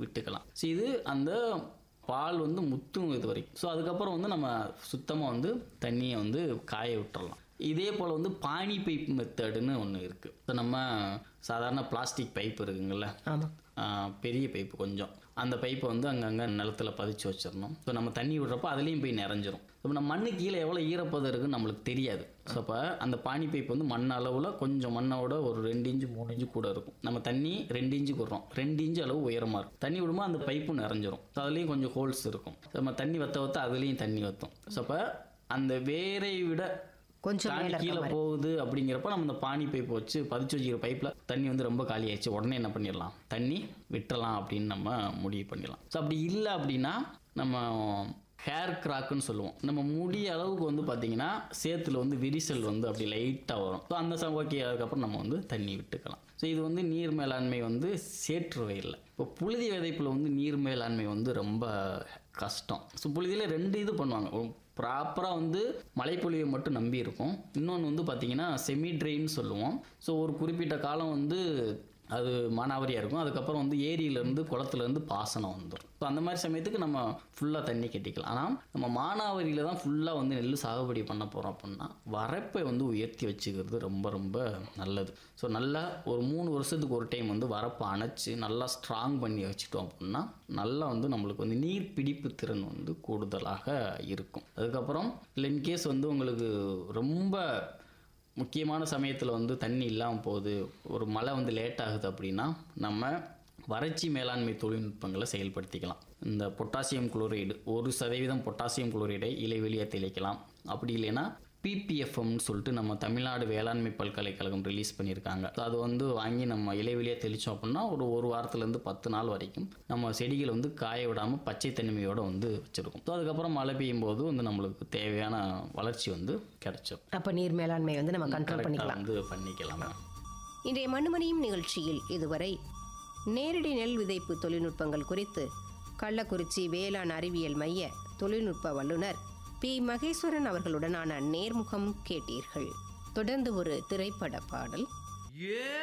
விட்டுக்கலாம் ஸோ இது அந்த பால் வந்து முத்தும் இது வரைக்கும் ஸோ அதுக்கப்புறம் வந்து நம்ம சுத்தமாக வந்து தண்ணியை வந்து காய விட்டுறலாம் இதே போல் வந்து பானி பைப் மெத்தடுன்னு ஒன்று இருக்குது இப்போ நம்ம சாதாரண பிளாஸ்டிக் பைப் இருக்குங்கள்ல ஆமாம் ஆஹ் பெரிய பைப்பு கொஞ்சம் அந்த பைப்பை வந்து அங்கங்கே நிலத்துல பதிச்சு வச்சிடணும் ஸோ நம்ம தண்ணி விடுறப்போ அதுலேயும் போய் நிறைஞ்சிரும் இப்போ நம்ம மண்ணு கீழே எவ்வளோ ஈரப்பதம் இருக்குன்னு நம்மளுக்கு தெரியாது ஸோ அப்போ அந்த பானி பைப் வந்து மண் அளவில் கொஞ்சம் மண்ணோட ஒரு ரெண்டு இன்ச்சு மூணு இன்ச்சு கூட இருக்கும் நம்ம தண்ணி ரெண்டு இன்ச்சு விடுறோம் ரெண்டு இன்ச்சு அளவு உயரமாக இருக்கும் தண்ணி விடும்போது அந்த பைப்பு நிறைஞ்சிரும் ஸோ அதுலேயும் கொஞ்சம் ஹோல்ஸ் இருக்கும் So நம்ம தண்ணி வத்த வத்த அதுலேயும் தண்ணி வற்றும் ஸோ அப்போ அந்த வேரை விட கொஞ்சம் தாண்டி மேல இருக்க கீழே மாதிரி. போகுது அப்படிங்கிறப்ப நம்ம இந்த பானி பைப் வச்சு பதிச்சு வச்சுக்கிற பைப்பில் தண்ணி வந்து ரொம்ப காலி ஆயிடுச்சு உடனே என்ன பண்ணிடலாம் தண்ணி விட்டுறலாம் அப்படின்னு நம்ம முடிவு பண்ணிடலாம் ஸோ அப்படி இல்லை அப்படின்னா நம்ம ஹேர் கிராக்குன்னு சொல்லுவோம் நம்ம முடி அளவுக்கு வந்து பார்த்தீங்கன்னா சேத்துல வந்து விரிசல் வந்து அப்படி லைட்டாக வரும் ஸோ அந்த சம் ஓகே அதுக்கப்புறம் நம்ம வந்து தண்ணி விட்டுக்கலாம் ஸோ இது வந்து நீர் மேலாண்மை வந்து சேற்று வயலில் இப்போ புழுதி விதைப்பில் வந்து நீர் மேலாண்மை வந்து ரொம்ப கஷ்டம் ஸோ புழுதியில் ரெண்டு இது பண்ணுவாங்க ப்ராப்பராக வந்து மழைப்பொழிவை மட்டும் நம்பி இருக்கும் இன்னொன்று வந்து பார்த்திங்கன்னா செமி ட்ரெயின்னு சொல்லுவோம் ஸோ ஒரு குறிப்பிட்ட காலம் வந்து அது மானாவாரியாக இருக்கும் அதுக்கப்புறம் வந்து ஏரியிலேருந்து குளத்துலேருந்து பாசனம் வந்துடும் ஸோ அந்த மாதிரி சமயத்துக்கு நம்ம ஃபுல்லாக தண்ணி கட்டிக்கலாம் ஆனால் நம்ம மானாவாரியில் தான் ஃபுல்லாக வந்து நெல் சாகுபடி பண்ண போகிறோம் அப்படின்னா வரப்பை வந்து உயர்த்தி வச்சுக்கிறது ரொம்ப ரொம்ப நல்லது ஸோ நல்லா ஒரு மூணு வருஷத்துக்கு ஒரு டைம் வந்து வரப்பை அணைச்சி நல்லா ஸ்ட்ராங் பண்ணி வச்சுட்டோம் அப்படின்னா நல்லா வந்து நம்மளுக்கு வந்து நீர் பிடிப்பு திறன் வந்து கூடுதலாக இருக்கும் அதுக்கப்புறம் இல்லை இன்கேஸ் வந்து உங்களுக்கு ரொம்ப முக்கியமான சமயத்தில் வந்து தண்ணி இல்லாமல் போகுது ஒரு மழை வந்து லேட் ஆகுது அப்படின்னா நம்ம வறட்சி மேலாண்மை தொழில்நுட்பங்களை செயல்படுத்திக்கலாம் இந்த பொட்டாசியம் குளோரைடு ஒரு சதவீதம் பொட்டாசியம் குளோரைடை இலைவெளியாக தெளிக்கலாம் அப்படி இல்லைன்னா பிபிஎஃப்எம்னு சொல்லிட்டு நம்ம தமிழ்நாடு வேளாண்மை பல்கலைக்கழகம் ரிலீஸ் பண்ணியிருக்காங்க So அது வந்து வாங்கி நம்ம இலைவெளியாக தெளித்தோம் அப்படின்னா ஒரு ஒரு வாரத்துலேருந்து பத்து நாள் வரைக்கும் நம்ம செடிகளை வந்து காய விடாமல் பச்சை தன்மையோடு வந்து வச்சுருக்கோம் ஸோ அதுக்கப்புறம் மழை பெய்யும் போது வந்து நம்மளுக்கு தேவையான வளர்ச்சி வந்து கிடைச்சிடும் அப்போ நீர் மேலாண்மை வந்து நம்ம கண்ட்ரோல் கரெக்டாக பண்ணிக்கலாம் வந்து பண்ணிக்கலாம் இன்றைய மண்ணுமணியும் நிகழ்ச்சியில் இதுவரை நேரடி நெல் விதைப்பு தொழில்நுட்பங்கள் குறித்து கள்ளக்குறிச்சி வேளாண் அறிவியல் மைய தொழில்நுட்ப வல்லுநர் பி மகேஸ்வரன் அவர்களுடனான நேர்முகம் கேட்டீர்கள் தொடர்ந்து ஒரு திரைப்பட பாடல் ஏ